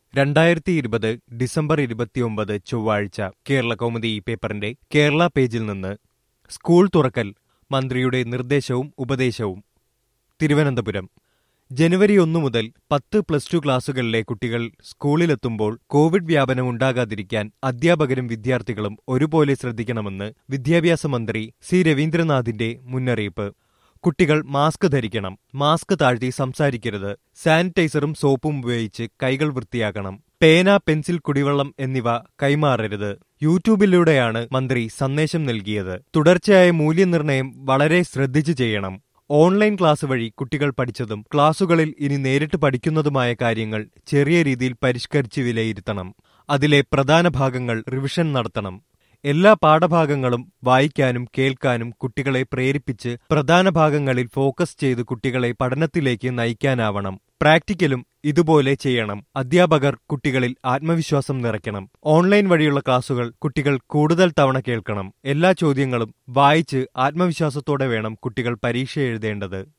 രണ്ടായിരത്തി ഇരുപത് ഡിസംബർ ഇരുപത്തിയൊമ്പത് ചൊവ്വാഴ്ച കേരള കൗമുദി ഈ പേപ്പറിന്റെ കേരള പേജിൽ നിന്ന് സ്കൂൾ തുറക്കൽ മന്ത്രിയുടെ നിർദ്ദേശവും ഉപദേശവും തിരുവനന്തപുരം ജനുവരി ഒന്നു മുതൽ പത്ത് പ്ലസ് ടു ക്ലാസുകളിലെ കുട്ടികൾ സ്കൂളിലെത്തുമ്പോൾ കോവിഡ് വ്യാപനം ഉണ്ടാകാതിരിക്കാൻ അധ്യാപകരും വിദ്യാർത്ഥികളും ഒരുപോലെ ശ്രദ്ധിക്കണമെന്ന് വിദ്യാഭ്യാസ മന്ത്രി സി രവീന്ദ്രനാഥിന്റെ മുന്നറിയിപ്പ് കുട്ടികൾ മാസ്ക് ധരിക്കണം മാസ്ക് താഴ്ത്തി സംസാരിക്കരുത് സാനിറ്റൈസറും സോപ്പും ഉപയോഗിച്ച് കൈകൾ വൃത്തിയാക്കണം പേന പെൻസിൽ കുടിവെള്ളം എന്നിവ കൈമാറരുത് യൂട്യൂബിലൂടെയാണ് മന്ത്രി സന്ദേശം നൽകിയത് തുടർച്ചയായ മൂല്യനിർണ്ണയം വളരെ ശ്രദ്ധിച്ചു ചെയ്യണം ഓൺലൈൻ ക്ലാസ് വഴി കുട്ടികൾ പഠിച്ചതും ക്ലാസുകളിൽ ഇനി നേരിട്ട് പഠിക്കുന്നതുമായ കാര്യങ്ങൾ ചെറിയ രീതിയിൽ പരിഷ്കരിച്ച് വിലയിരുത്തണം അതിലെ പ്രധാന ഭാഗങ്ങൾ റിവിഷൻ നടത്തണം എല്ലാ പാഠഭാഗങ്ങളും വായിക്കാനും കേൾക്കാനും കുട്ടികളെ പ്രേരിപ്പിച്ച് പ്രധാന ഭാഗങ്ങളിൽ ഫോക്കസ് ചെയ്ത് കുട്ടികളെ പഠനത്തിലേക്ക് നയിക്കാനാവണം പ്രാക്ടിക്കലും ഇതുപോലെ ചെയ്യണം അധ്യാപകർ കുട്ടികളിൽ ആത്മവിശ്വാസം നിറയ്ക്കണം ഓൺലൈൻ വഴിയുള്ള ക്ലാസുകൾ കുട്ടികൾ കൂടുതൽ തവണ കേൾക്കണം എല്ലാ ചോദ്യങ്ങളും വായിച്ച് ആത്മവിശ്വാസത്തോടെ വേണം കുട്ടികൾ പരീക്ഷ എഴുതേണ്ടത്